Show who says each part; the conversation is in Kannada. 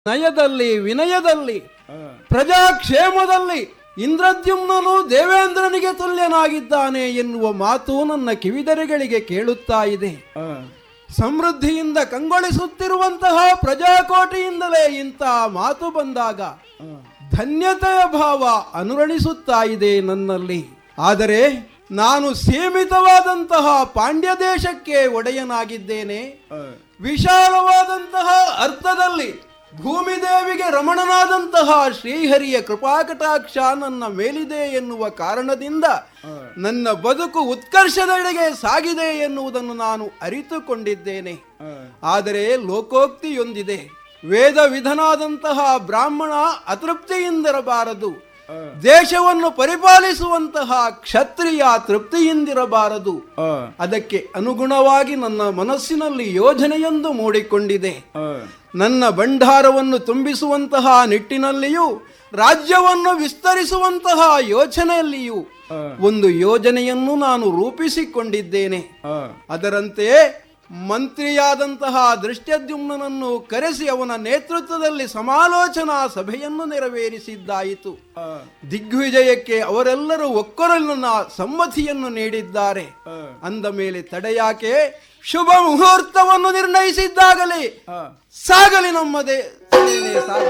Speaker 1: ನಯದಲ್ಲಿ ವಿನಯದಲ್ಲಿ ಪ್ರಜಾಕ್ಷೇಮದಲ್ಲಿ ಇಂದ್ರದ್ಯುಮ್ನನು ದೇವೇಂದ್ರನಿಗೆ ತುಲ್ಯನಾಗಿದ್ದಾನೆ ಎನ್ನುವ ಮಾತು ನನ್ನ ಕಿವಿದರೆಗಳಿಗೆ ಕೇಳುತ್ತಾ ಇದೆ ಸಮೃದ್ಧಿಯಿಂದ ಕಂಗೊಳಿಸುತ್ತಿರುವಂತಹ ಪ್ರಜಾಕೋಟಿಯಿಂದಲೇ ಇಂಥ ಮಾತು ಬಂದಾಗ ಧನ್ಯತೆಯ ಭಾವ ಅನುರಣಿಸುತ್ತಾ ಇದೆ ನನ್ನಲ್ಲಿ ಆದರೆ ನಾನು ಸೀಮಿತವಾದಂತಹ ಪಾಂಡ್ಯ ದೇಶಕ್ಕೆ ಒಡೆಯನಾಗಿದ್ದೇನೆ ವಿಶಾಲವಾದಂತಹ ಅರ್ಥದಲ್ಲಿ ಭೂಮಿದೇವಿಗೆ ರಮಣನಾದಂತಹ ಶ್ರೀಹರಿಯ ಕೃಪಾಕಟಾಕ್ಷ ನನ್ನ ಮೇಲಿದೆ ಎನ್ನುವ ಕಾರಣದಿಂದ ನನ್ನ ಬದುಕು ಉತ್ಕರ್ಷದೆಡೆಗೆ ಸಾಗಿದೆ ಎನ್ನುವುದನ್ನು ನಾನು ಅರಿತುಕೊಂಡಿದ್ದೇನೆ ಆದರೆ ಲೋಕೋಕ್ತಿಯೊಂದಿದೆ ವೇದ ವಿಧನಾದಂತಹ ಬ್ರಾಹ್ಮಣ ಅತೃಪ್ತಿಯಿಂದಿರಬಾರದು ದೇಶವನ್ನು ಪರಿಪಾಲಿಸುವಂತಹ ಕ್ಷತ್ರಿಯ ತೃಪ್ತಿಯಿಂದಿರಬಾರದು ಅದಕ್ಕೆ ಅನುಗುಣವಾಗಿ ನನ್ನ ಮನಸ್ಸಿನಲ್ಲಿ ಯೋಜನೆಯೊಂದು ಮೂಡಿಕೊಂಡಿದೆ ನನ್ನ ಭಂಡಾರವನ್ನು ತುಂಬಿಸುವಂತಹ ನಿಟ್ಟಿನಲ್ಲಿಯೂ ರಾಜ್ಯವನ್ನು ವಿಸ್ತರಿಸುವಂತಹ ಯೋಚನೆಯಲ್ಲಿಯೂ ಒಂದು ಯೋಜನೆಯನ್ನು ನಾನು ರೂಪಿಸಿಕೊಂಡಿದ್ದೇನೆ ಅದರಂತೆ ಮಂತ್ರಿಯಾದಂತಹ ದೃಷ್ಟ್ಯದ್ಯುಮ್ನನನ್ನು ಕರೆಸಿ ಅವನ ನೇತೃತ್ವದಲ್ಲಿ ಸಮಾಲೋಚನಾ ಸಭೆಯನ್ನು ನೆರವೇರಿಸಿದ್ದಾಯಿತು ದಿಗ್ವಿಜಯಕ್ಕೆ ಅವರೆಲ್ಲರೂ ಒಕ್ಕೊರಲಿನ ಸಮ್ಮತಿಯನ್ನು ನೀಡಿದ್ದಾರೆ ಅಂದ ಮೇಲೆ ತಡೆಯಾಕೆ ಶುಭ ಮುಹೂರ್ತವನ್ನು ನಿರ್ಣಯಿಸಿದ್ದಾಗಲೇ ಸಾಗಲಿ ನಮ್ಮದೇ ಸೇನೆ ಸಾಗಲಿ